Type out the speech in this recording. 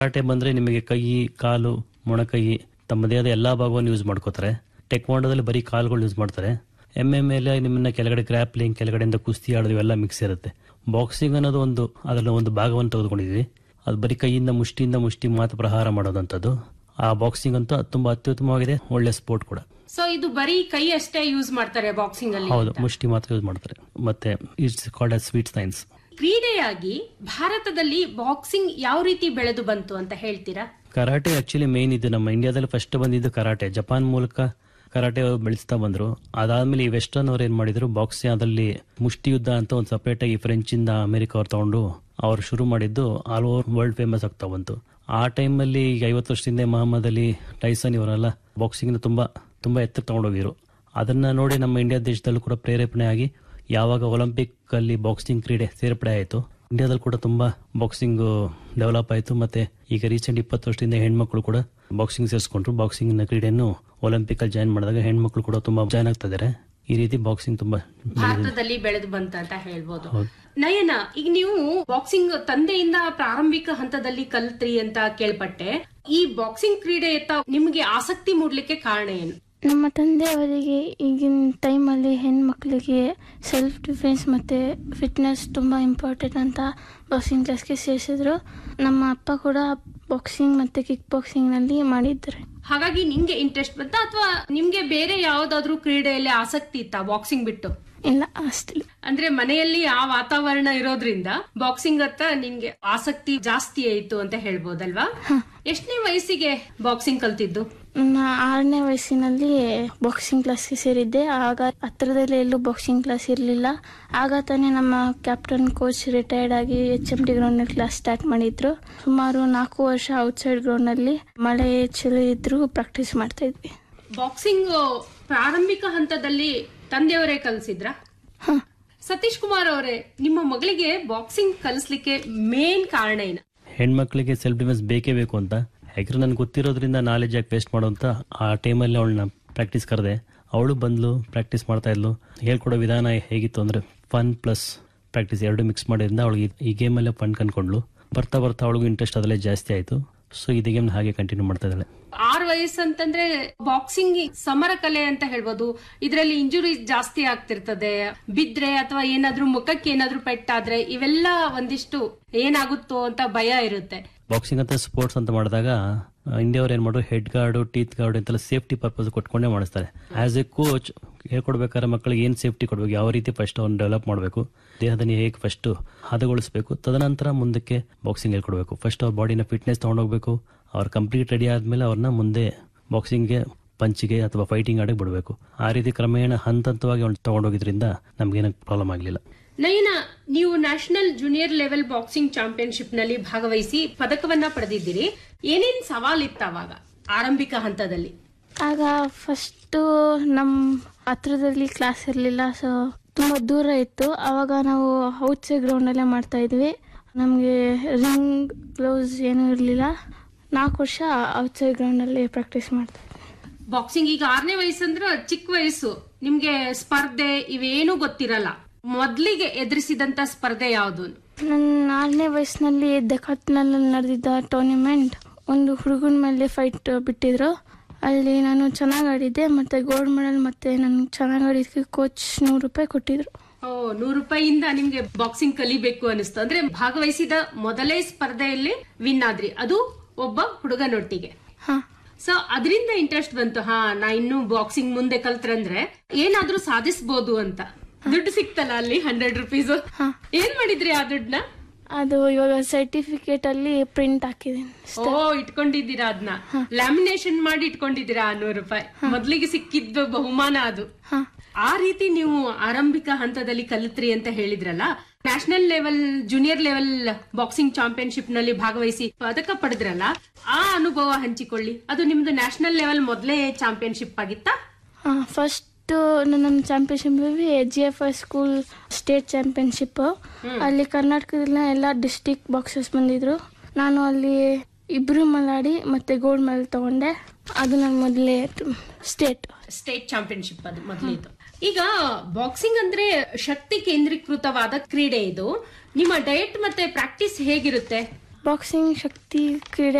Karate ಬಂದ್ರೆ ನಿಮಗೆ ಕೈ ಕಾಲು ಮೊಣಕೈ ತಮ್ಮ ದೇಹದ ಎಲ್ಲಾ ಭಾಗವನ್ನು ಯೂಸ್ ಮಾಡ್ಕೋತಾರೆ ಟೆಕ್ವಾಂಡೋದಲ್ಲಿ ಬರೀ ಕಾಲುಗಳು ಯೂಸ್ ಮಾಡ್ತಾರೆ ಎಮ್ ಎಮ್ ಮೇಲೆ ನಿಮ್ಮನ್ನ ಕೆಳಗಡೆ ಗ್ರಾಪ್ಲಿಂಗ್ ಕೆಳಗಡೆಯಿಂದ ಕುಸ್ತಿ ಆಡೋದು ಇವೆಲ್ಲ ಮಿಕ್ಸ್ ಇರುತ್ತೆ ಬಾಕ್ಸಿಂಗ್ ಅನ್ನೋದು ಒಂದು ಅದರಲ್ಲಿ ಒಂದು ಭಾಗವನ್ನು ತೆಗೆದುಕೊಂಡಿದ್ವಿ ಅದು ಬರೀ ಕೈಯಿಂದ ಮುಷ್ಟಿಯಿಂದ ಮುಷ್ಟಿ ಮಾತ್ರ ಪ್ರಹಾರ ಮಾಡೋದಂಥದ್ದು ಆ ಬಾಕ್ಸಿಂಗ್ ಅಂತೂ ತುಂಬಾ ಅತ್ಯುತ್ತಮವಾಗಿದೆ ಒಳ್ಳೆ ಸ್ಪೋರ್ಟ್ ಕೂಡ ಸೊ ಇದು ಬರೀ ಕೈ ಅಷ್ಟೇ ಯೂಸ್ ಮಾಡ್ತಾರೆ ಬಾಕ್ಸಿಂಗ್ ಅಲ್ಲಿ ಹೌದು ಮುಷ್ಟಿ ಮಾತ್ರ ಯೂಸ್ ಮಾಡ್ತಾರೆ ಮತ್ತೆ it's called as sweet science ಕ್ರೀಡೆಯಾಗಿ ಭಾರತದಲ್ಲಿ ಬಾಕ್ಸಿಂಗ್ ಯಾವ ರೀತಿ ಬೆಳೆದು ಬಂತು ಅಂತ ಹೇಳ್ತೀರಾ ಕರಾಟೆ ಆಕ್ಚುಲಿ ಮೇನ್ ಇದು ನಮ್ಮ ಇಂಡಿಯಾದಲ್ಲಿ ಫಸ್ಟ್ ಬಂದಿದ್ದು ಕರಾಟೆ ಜಪಾನ್ ಮೂಲಕ ಕರಾಟೆ ಬೆಳೆಸ್ತಾ ಬಂದ್ರು ಅದಾದ್ಮೇಲೆ ಈ ವೆಸ್ಟರ್ನ್ ಅವ್ರು ಏನ್ ಮಾಡಿದ್ರು ಬಾಕ್ಸಿಂಗ್ ಅದಲ್ಲಿ ಮುಷ್ಟಿ ಯುದ್ಧ ಅಂತ ಒಂದು ಸಪರೇಟ್ ಆಗಿ ಫ್ರೆಂಚ್ ಇಂದ ಅಮೆರಿಕ ಅವ್ರು ತಗೊಂಡು ಅವ್ರು ಶುರು ಮಾಡಿದ್ದು ಆಲ್ ಓವರ್ ವರ್ಲ್ಡ್ ಫೇಮಸ್ ಆಗ್ತಾ ಬಂತು ಆ ಟೈಮಲ್ಲಿ ಈಗ ಐವತ್ತು ವರ್ಷದಿಂದ ಮಹಮ್ಮದ್ ಅಲಿ ಟೈಸನ್ ಇವರೆಲ್ಲ ಬಾಕ್ಸಿಂಗ್ ತುಂಬಾ ತುಂಬಾ ಎತ್ತಕ್ಕೆ ತಗೊಂಡೋಗಿದ್ರು ಅದನ್ನ ನೋಡಿ ನಮ್ಮ ಇಂಡಿಯಾ ದೇಶದಲ್ಲೂ ಕೂಡ ಪ್ರೇರೇಪಣೆ ಆಗಿ ಯಾವಾಗ ಒಲಿಂಪಿಕ್ ಅಲ್ಲಿ ಬಾಕ್ಸಿಂಗ್ ಕ್ರೀಡೆ ಸೇರ್ಪಡೆ ಆಯಿತು ಇಂಡಿಯಾದಲ್ಲಿ ಕೂಡ ತುಂಬಾ ಬಾಕ್ಸಿಂಗ್ ಡೆವಲಪ್ ಆಯಿತು ಮತ್ತೆ ಈಗ ರೀಸೆಂಟ್ ಇಪ್ಪತ್ತು ವರ್ಷದಿಂದ ಹೆಣ್ಮಕ್ಳು ಕೂಡ ಬಾಕ್ಸಿಂಗ್ ಸೇರಿಸ್ಕೊಂಡ್ರು ಬಾಕ್ಸಿಂಗ್ ಕ್ರೀಡೆಯನ್ನು ಒಲಿಂಪಿಕ್ ಅಲ್ಲಿ ಜಾಯ್ನ್ ಮಾಡಿದಾಗ ಹೆಣ್ಮಕ್ಳು ಕೂಡ ತುಂಬಾ ಜಾಯ್ನ್ ಆಗ್ತಾ ಇದಾರೆ ಈ ರೀತಿ ಬಾಕ್ಸಿಂಗ್ ತುಂಬಾ ಭಾರತದಲ್ಲಿ ಬೆಳೆದು ಬಂತ ಅಂತ ಹೇಳ್ಬೋದು ನಯನ ಈಗ ನೀವು ಬಾಕ್ಸಿಂಗ್ ತಂದೆಯಿಂದ ಪ್ರಾರಂಭಿಕ ಹಂತದಲ್ಲಿ ಕಲ್ತ್ರಿ ಅಂತ ಕೇಳ್ಪಟ್ಟೆ ಈ ಬಾಕ್ಸಿಂಗ್ ಕ್ರೀಡೆಯತ್ತ ನಿಮ್ಗೆ ಆಸಕ್ತಿ ಮೂಡ್ಲಿಕ್ಕೆ ಕಾರಣ ಏನು ನಮ್ಮ ತಂದೆಯವರಿಗೆ ಈಗಿನ ಟೈಮಲ್ಲಿ ಹೆಣ್ಮಕ್ಳಿಗೆ ಸೆಲ್ಫ್ ಡಿಫೆನ್ಸ್ ಮತ್ತು ಫಿಟ್ನೆಸ್ ತುಂಬ ಇಂಪಾರ್ಟೆಂಟ್ ಅಂತ ಬಾಕ್ಸಿಂಗ್ ಕ್ಲಾಸ್ಗೆ ಸೇರಿಸಿದ್ರು ನಮ್ಮ ಅಪ್ಪ ಕೂಡ ಬಾಕ್ಸಿಂಗ್ ಮತ್ತು ಕಿಕ್ ಬಾಕ್ಸಿಂಗ್ನಲ್ಲಿ ಮಾಡಿದ್ದಾರೆ ಹಾಗಾಗಿ ನಿಮ್ಗೆ ಇಂಟ್ರೆಸ್ಟ್ ಬಂತ ಅಥವಾ ನಿಮ್ಗೆ ಬೇರೆ ಯಾವ್ದಾದ್ರು ಕ್ರೀಡೆಯಲ್ಲಿ ಆಸಕ್ತಿ ಇತ್ತಾ ಬಾಕ್ಸಿಂಗ್ ಬಿಟ್ಟು ಇಲ್ಲ ಅಷ್ಟಿಲ್ಲ ಅಂದ್ರೆ ಮನೆಯಲ್ಲಿ ಆ ವಾತಾವರಣ ಇರೋದ್ರಿಂದ ಬಾಕ್ಸಿಂಗ್ ಹತ್ತ ನಿಮ್ಗೆ ಆಸಕ್ತಿ ಜಾಸ್ತಿ ಆಯ್ತು ಅಂತ ಹೇಳ್ಬೋದಲ್ವಾ ಎಷ್ಟನೇ ವಯಸ್ಸಿಗೆ ಬಾಕ್ಸಿಂಗ್ ಕಲ್ತಿದ್ದು ನನ್ನ ಆರನೇ ವಯಸ್ಸಿನಲ್ಲಿ ಬಾಕ್ಸಿಂಗ್ ಕ್ಲಾಸ್ಗೆ ಸೇರಿದ್ದೆ ಆಗ ಹತ್ರದಲ್ಲಿ ಎಲ್ಲೂ ಬಾಕ್ಸಿಂಗ್ ಕ್ಲಾಸ್ ಇರಲಿಲ್ಲ ಆಗ ತಾನೇ ನಮ್ಮ ಕ್ಯಾಪ್ಟನ್ ಕೋಚ್ ರಿಟೈರ್ಡ್ ಆಗಿ ಎಚ್ ಎಂ ಟಿ ಗ್ರೌಂಡ್ನಲ್ಲಿ ಕ್ಲಾಸ್ ಸ್ಟಾರ್ಟ್ ಮಾಡಿದ್ರು ಸುಮಾರು ನಾಲ್ಕು ವರ್ಷ ಔಟ್ಸೈಡ್ ಗ್ರೌಂಡ್ನಲ್ಲಿ ಮಳೆ ಚಳಿ ಇದ್ರೂ ಪ್ರಾಕ್ಟೀಸ್ ಮಾಡ್ತಾ ಇದ್ವಿ ಬಾಕ್ಸಿಂಗ್ ಪ್ರಾರಂಭಿಕ ಹಂತದಲ್ಲಿ ತಂದೆಯವರೇ ಕಲಿಸಿದ್ರ ಹ. ಸತೀಶ್ ಕುಮಾರ್ ಅವರೇ ನಿಮ್ಮ ಮಗಳಿಗೆ ಬಾಕ್ಸಿಂಗ್ ಕಲಿಸ್ಲಿಕ್ಕೆ ಮೇನ್ ಕಾರಣ ಏನು ಹೆಣ್ಮಕ್ಳಿಗೆ ಸೆಲ್ಫ್ ಡಿಫೆನ್ಸ್ ಬೇಕೇ ಬೇಕು ಅಂತ ಯಾಕಂದ್ರೆ ನನ್ಗೆ ಗೊತ್ತಿರೋದ್ರಿಂದ ನಾಲೆಜ್ ಯಾಕೆ ವೇಸ್ಟ್ ಮಾಡುವಂತ ಆ ಟೈಮಲ್ಲಿ ಅವಳನ್ನ ಪ್ರಾಕ್ಟೀಸ್ ಕರೆದೆ ಅವಳು ಬಂದ್ಲು ಪ್ರಾಕ್ಟೀಸ್ ಮಾಡ್ತಾ ಇದ್ಲು ಹೇಳ್ಕೊಡೋ ವಿಧಾನ ಹೇಗಿತ್ತು ಅಂದ್ರೆ ಫನ್ ಪ್ಲಸ್ ಪ್ರಾಕ್ಟೀಸ್ ಎರಡು ಮಿಕ್ಸ್ ಮಾಡೋದ್ರಿಂದ ಅವಳಿಗೆ ಈ ಗೇಮಲ್ಲೇ ಫನ್ ಕಂಡ್ಕೊಂಡ್ಲು ಬರ್ತಾ ಬರ್ತಾ ಅವಳಿಗೂ ಇಂಟ್ರೆಸ್ಟ್ ಅದರಲ್ಲೇ ಜಾಸ್ತಿ ಆಯಿತು ಸೊ ಇದೇ ಗೇಮ್ ಹಾಗೆ ಕಂಟಿನ್ಯೂ ಮಾಡ್ತಾ ಇದ್ದಾಳೆ ಆರು ವಯಸ್ಸಂತಂದ್ರೆ ಬಾಕ್ಸಿಂಗ್ ಸಮರ ಕಲೆ ಅಂತ ಹೇಳ್ಬೋದು ಇದರಲ್ಲಿ ಇಂಜುರಿ ಜಾಸ್ತಿ ಆಗ್ತಿರ್ತದೆ ಬಿದ್ರೆ ಅಥವಾ ಏನಾದ್ರೂ ಮುಖಕ್ಕೆ ಏನಾದ್ರೂ ಪೆಟ್ಟಾದ್ರೆ ಇವೆಲ್ಲ ಒಂದಿಷ್ಟು ಏನಾಗುತ್ತೋ ಅಂತ ಭಯ ಇರುತ್ತೆ ಬಾಕ್ಸಿಂಗ್ ಅಂತ ಸ್ಪೋರ್ಟ್ಸ್ ಅಂತ ಮಾಡಿದಾಗ ಇಂಡಿಯಾವ್ರು ಏನ್ ಮಾಡೋದು ಹೆಡ್ ಗಾರ್ಡ್ ಟೀತ್ ಗಾರ್ಡ್ ಅಂತೆಲ್ಲ ಸೇಫ್ಟಿ ಪರ್ಪಸ್ ಕೊಟ್ಕೊಂಡೇ ಮಾಡಿಸ್ತಾರೆ ಆಸ್ ಎ ಕೋಚ್ ಹೇಳ್ಕೊಡ್ಬೇಕಾದ್ರೆ ಮಕ್ಕಳಿಗೆ ಏನ್ ಸೇಫ್ಟಿ ಕೊಡ್ಬೇಕು ಯಾವ ರೀತಿ ಫಸ್ಟ್ ಅವ್ನು ಡೆವಲಪ್ ಮಾಡಬೇಕು ದೇಹದಲ್ಲಿ ಹೇಗೆ ಫಸ್ಟ್ ಹದಗೊಳಿಸಬೇಕು ತದನಂತರ ಮುಂದಕ್ಕೆ ಬಾಕ್ಸಿಂಗ್ ಹೇಳ್ಕೊಡ್ಬೇಕು ಫಸ್ಟ್ ಅವ್ರ ಬಾಡಿನ ಫಿಟ್ನೆಸ್ ತಗೊಂಡೋಗ್ಬೇಕು ಅವ್ರು ಕಂಪ್ಲೀಟ್ ರೆಡಿ ಆದ್ಮೇಲೆ ಅವ್ರನ್ನ ಮುಂದೆ ಬಾಕ್ಸಿಂಗ್ಗೆ ಪಂಚಿಗೆ ಅಥವಾ ಫೈಟಿಂಗ್ ಆಡಕ್ಕೆ ಬಿಡಬೇಕು ಆ ರೀತಿ ಕ್ರಮೇಣ ಹಂತ ಹಂತವಾಗಿ ಅವ್ನು ತಗೊಂಡೋಗಿದ್ರಿಂದ ನಮ್ಗೇನು ಪ್ರಾಬ್ಲಮ್ ಆಗಲಿಲ್ಲ ನಯನ ನೀವು national junior level boxing championship ನಲ್ಲಿ ಭಾಗವಹಿಸಿ ಪದಕವನ್ನ ಪಡೆದಿದ್ದೀರಿ ಏನೇನ್ ಸವಾಲಿತ್ತ ಅವಾಗ ಆರಂಭಿಕ ಹಂತದಲ್ಲಿ ಆಗ ಫಸ್ಟು ನಮ್ಮ ಹತ್ರದಲ್ಲಿ ಕ್ಲಾಸ್ ಇರಲಿಲ್ಲ ಸೊ ತುಂಬ ದೂರ ಇತ್ತು ಆವಾಗ ನಾವು ಔಟ್ಸೈಡ್ ಗ್ರೌಂಡಲ್ಲೇ ಮಾಡ್ತಾ ಇದ್ವಿ ನಮಗೆ ರಿಂಗ್ ಗ್ಲೌಸ್ ಏನೂ ಇರಲಿಲ್ಲ ನಾಲ್ಕು ವರ್ಷ ಔಟ್ಸೈಡ್ ಗ್ರೌಂಡಲ್ಲಿ ಪ್ರಾಕ್ಟೀಸ್ ಮಾಡ್ತಾ ಇದ್ವಿ ಬಾಕ್ಸಿಂಗ್ ಈಗ ಆರನೇ ವಯಸ್ಸಂದ್ರ ಚಿಕ್ಕ ವಯಸ್ಸು ನಿಮ್ಗೆ ಸ್ಪರ್ಧೆ ಇವೇನೂ ಗೊತ್ತಿರಲ್ಲ ಮೊದ್ಲಿಗೆ ಎದುರಿಸಿದಂತ ಸ್ಪರ್ಧೆ ಯಾವುದು ನನ್ನ ಆರನೇ ವಯಸ್ಸಿನಲ್ಲಿ ಡೆಕಾಟ್ನಲ್ಲಿ ನಡೆದಿದ್ದ ಟೂರ್ನಿಮೆಂಟ್ ಒಂದು ಹುಡುಗನ ಮೇಲೆ ಫೈಟ್ ಬಿಟ್ಟಿದ್ರು ಅಲ್ಲಿ ನಾನು ಚೆನ್ನಾಗಿ ಆಡಿದ್ದೆ ಮತ್ತು ಗೋಲ್ಡ್ ಮೆಡಲ್ ಮತ್ತು ನಾನು ಚೆನ್ನಾಗಿ ಆಡಿದ್ದಕ್ಕೆ ಕೋಚ್ ನೂರು ರೂಪಾಯಿ ಕೊಟ್ಟಿದ್ರು ಓ ನೂರು ರೂಪಾಯಿಯಿಂದ ನಿಮ್ಗೆ ಬಾಕ್ಸಿಂಗ್ ಕಲಿಬೇಕು ಅನಿಸ್ತು ಅಂದ್ರೆ ಭಾಗವಹಿಸಿದ ಮೊದಲೇ ಸ್ಪರ್ಧೆಯಲ್ಲಿ ವಿನ್ ಆದ್ರಿ ಅದು ಒಬ್ಬ ಹುಡುಗನೊಟ್ಟಿಗೆ ಹಾಂ ಸೊ ಅದರಿಂದ ಇಂಟ್ರೆಸ್ಟ್ ಬಂತು ಹಾ ನಾ ಇನ್ನು ಬಾಕ್ಸಿಂಗ್ ಮುಂದೆ ಕಲ್ತ್ರಂದ್ರೆ ಏನಾದ್ರೂ ಸಾಧಿಸಬಹುದು ಅಂತ ದುಡ್ಡು ಸಿಕ್ತಲ್ಲ ಅಲ್ಲಿ ಹಂಡ್ರೆಡ್ ರುಪೀಸ್ ಏನ್ ಮಾಡಿದ್ರಿ ಆ ದುಡ್ಡನ್ನ ಅದು ಇವಾಗ ಸರ್ಟಿಫಿಕೇಟ್ ಅಲ್ಲಿ ಪ್ರಿಂಟ್ ಹಾಕಿದ್ದೀನಿ ಓ ಇಟ್ಕೊಂಡಿದ್ದೀರಾ ಅದನ್ನ ಲ್ಯಾಮಿನೇಷನ್ ಮಾಡಿ ಇಟ್ಕೊಂಡಿದ್ದೀರಾ ಆ ನೂರು ರೂಪಾಯಿ ಮೊದ್ಲಿಗೆ ಸಿಕ್ಕಿದ್ದು ಬಹುಮಾನ ಅದು ಹಾಂ ಆ ರೀತಿ ನೀವು ಆರಂಭಿಕ ಹಂತದಲ್ಲಿ ಕಲಿತ್ರಿ ಅಂತ ಹೇಳಿದ್ರಲ್ಲ national level junior level boxing championship ನಲ್ಲಿ ಭಾಗವಹಿಸಿ ಪದಕ ಪಡೆದ್ರಲ್ಲ ಆ ಅನುಭವ ಹಂಚಿಕೊಳ್ಳಿ ಅದು ನಿಮ್ದು ನ್ಯಾಷನಲ್ ಲೆವೆಲ್ ಮೊದಲೇ ಚಾಂಪಿಯನ್ಶಿಪ್ ಆಗಿತ್ತಾ ಫಸ್ಟ್ ನನ್ನ championship G F I school state championship ಅಲ್ಲಿ ಕರ್ನಾಟಕದಿಂದ ಎಲ್ಲ ಡಿಸ್ಟಿಕ್ ಬಾಕ್ಸರ್ಸ್ ಬಂದಿದ್ರು ನಾನು ಅಲ್ಲಿ ಇಬ್ರು ಮಲಾಡಿ ಮತ್ತೆ ಗೋಲ್ಡ್ ಮೆಡಲ್ ತಗೊಂಡೆ ಅದು ನನ್ನ ಮೊದಲೇ ಸ್ಟೇಟ್ ಸ್ಟೇಟ್ ಚಾಂಪಿಯನ್ಶಿಪ್ ಅದು ಮೊದಲಿದ್ದು ಈಗ ಬಾಕ್ಸಿಂಗ್ ಅಂದ್ರೆ ಶಕ್ತಿ ಕೇಂದ್ರೀಕೃತವಾದ ಕ್ರೀಡೆ ಇದು ನಿಮ್ಮ ಡಯಟ್ ಮತ್ತೆ ಪ್ರಾಕ್ಟೀಸ್ ಹೇಗಿರುತ್ತೆ ಬಾಕ್ಸಿಂಗ್ ಶಕ್ತಿ ಕ್ರೀಡೆ